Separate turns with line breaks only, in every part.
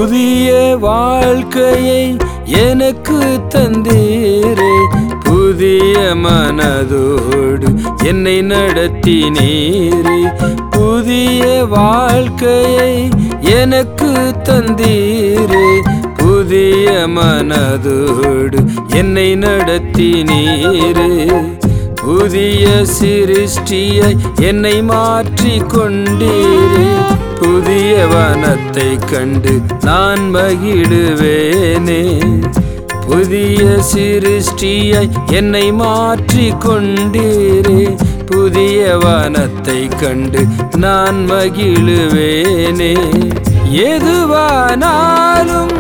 புதிய வாழ்க்கையை எனக்கு தந்தீரே புதிய மனதோடு என்னை நடத்தினீரே புதிய வாழ்க்கையை எனக்கு தந்தீரே புதிய மனதோடு என்னை நடத்தினீரே புதிய சிருஷ்டியை என்னை மாற்றி கொண்டீரே புதிய வனத்தை கண்டு நான் மகிழுவேனே புதிய சிருஷ்டியை என்னை மாற்றி கொண்டீரே புதிய வனத்தை கண்டு நான் மகிழுவேனே எதுவானாலும்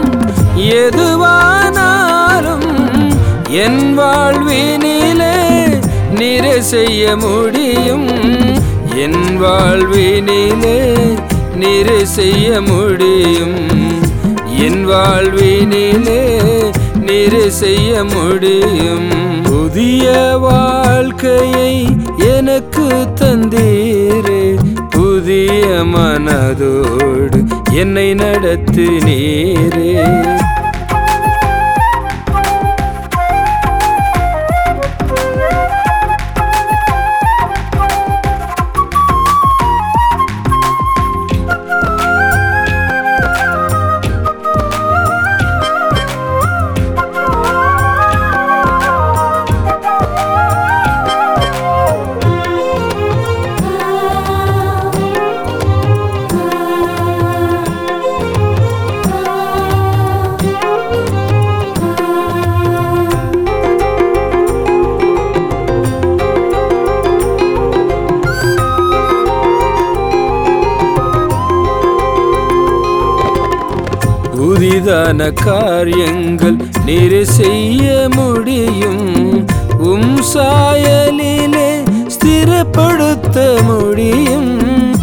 எதுவானாலும் என் வாழ்வினிலே நிறை செய்ய முடியும் என் வாழ்வினிலே நிறை செய்ய முடியும் என் வாழ்வினிலே நிறை செய்ய முடியும் புதிய வாழ்க்கையை எனக்கு தந்தீரே புதிய மனதோடு என்னை நடத்து நீரே புதிதான காரியங்கள் நிறை செய்ய முடியும் உம் சாயலிலே ஸ்திரப்படுத்த முடியும்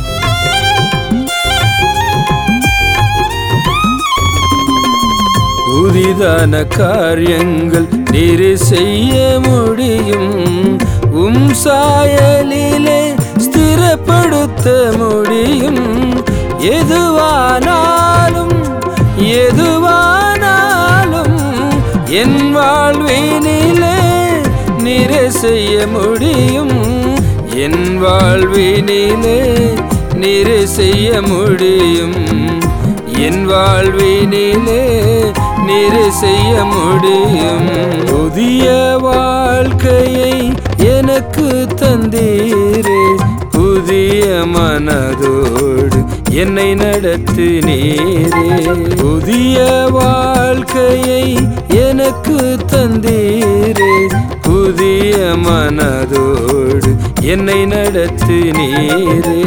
புதிதான காரியங்கள் நிறை செய்ய முடியும் உம் சாயலிலே ஸ்திரப்படுத்த முடியும் எதுவானாலும் எதுவானாலும் என் வாழ்வினிலே நிறை செய்ய முடியும் என் வாழ்வினிலே நிறை செய்ய முடியும் என் வாழ்வினிலே நிறை செய்ய முடியும் புதிய வாழ்க்கையை எனக்கு தந்தீரே புதிய மனதோடு என்னை நடத்து நீரே புதிய வாழ்க்கையை எனக்கு தந்தீரே புதிய மனதோடு என்னை நடத்து நீரே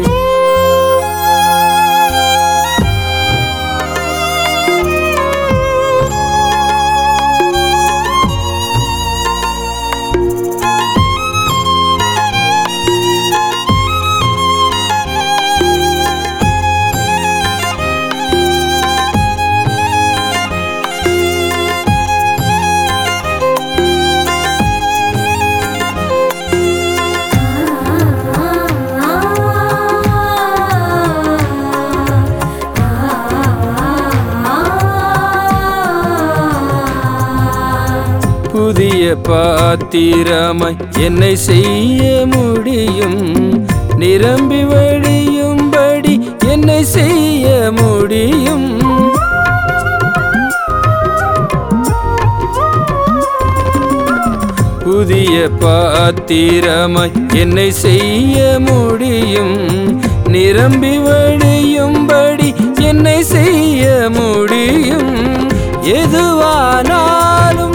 புதிய பாத்திரமாய் என்னை செய்ய முடியும் நிரம்பி வழியும்படி என்னை செய்ய முடியும் புதிய பாத்திரமாய் என்னை செய்ய முடியும் நிரம்பி வழியும்படி என்னை செய்ய முடியும் எதுவானாலும்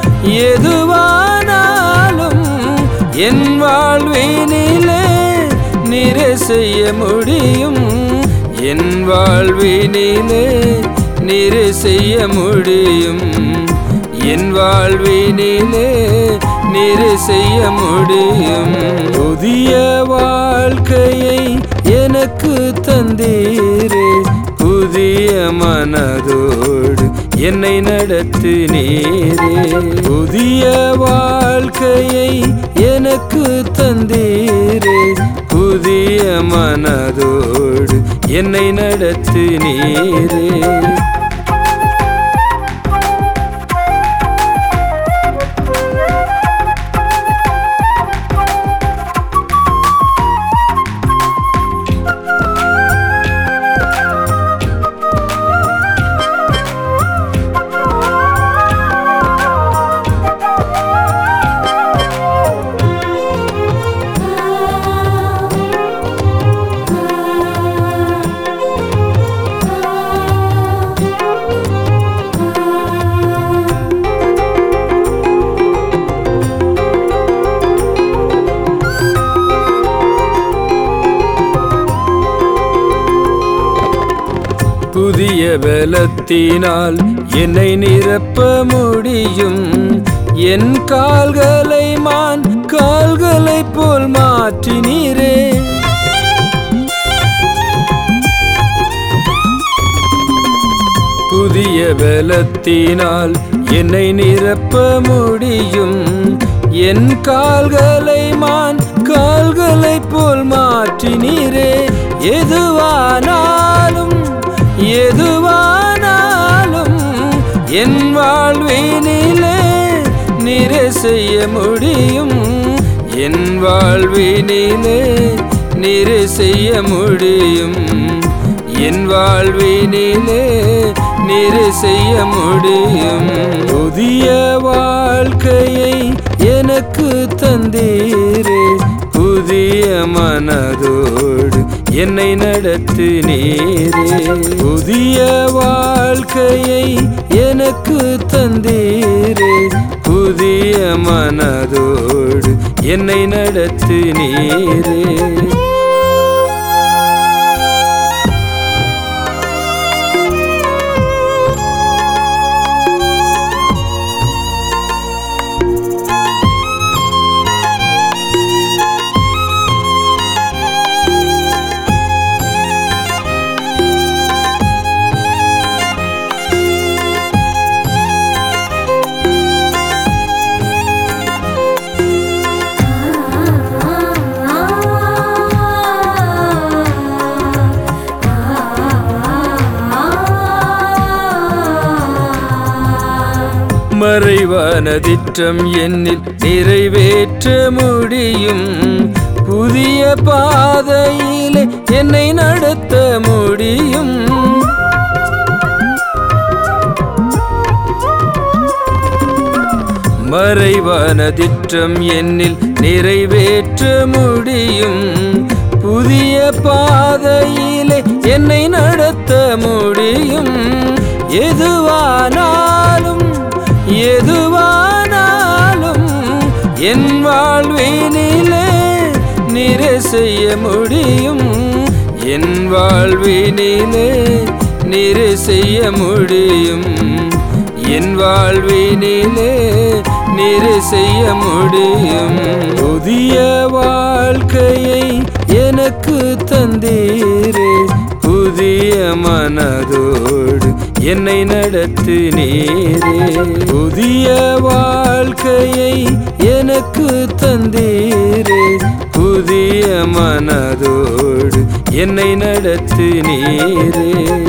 எதுவானாலும் என் வாழ்வினிலே நிறை செய்ய முடியும் என் வாழ்வினிலே நிறை செய்ய முடியும் என் வாழ்வினிலே நிறை செய்ய முடியும் புதிய வாழ்க்கையை எனக்கு தந்தீரே புதிய மனதோடு என்னை நடத்து நீரே புதிய வாழ்க்கையை எனக்கு தந்தீரே புதிய மனதோடு என்னை நடத்து நீரே பலத்தினால் என்னை நிரப்ப முடியும் என் கால்களை மான் கால்களைப் போல் மாற்றினீரே புதிய பலத்தினால் என்னை நிரப்ப முடியும் என் கால்களை மான் கால்களைப் போல் மாற்றினீரே எதுவானாலும் எதுவானாலும் என் வாழ்வினிலே நிறை செய்ய முடியும் என் வாழ்வினிலே நிறை செய்ய முடியும் என் வாழ்வினிலே நிறை செய்ய முடியும் புதிய வாழ்க்கையை எனக்கு தந்தீரே புதிய மனதோடு என்னை நடத்து நீரே புதிய வாழ்க்கையை எனக்கு தந்தீரே புதிய மனதோடு என்னை நடத்து நீரே மறைவான திட்டம் என்னில் நிறைவேற்ற முடியும் புதிய பாதையிலே என்னை நடத்த முடியும் மறைவான திட்டம் என்னில் நிறைவேற்ற முடியும் புதிய பாதையிலே என்னை நடத்த முடியும் எதுவானாலும் எதுவானாலும் என் வாழ்வினிலே நிறை செய்ய முடியும் என் வாழ்வினிலே நிறை செய்ய முடியும் என் வாழ்வினிலே நிறை செய்ய முடியும் புதிய வாழ்க்கையை எனக்கு தந்தீரே புதிய மனதோடு என்னை நடத்து நீரே புதிய வாழ்க்கையை எனக்கு தந்தீரே புதிய மனதோடு என்னை நடத்து நீரே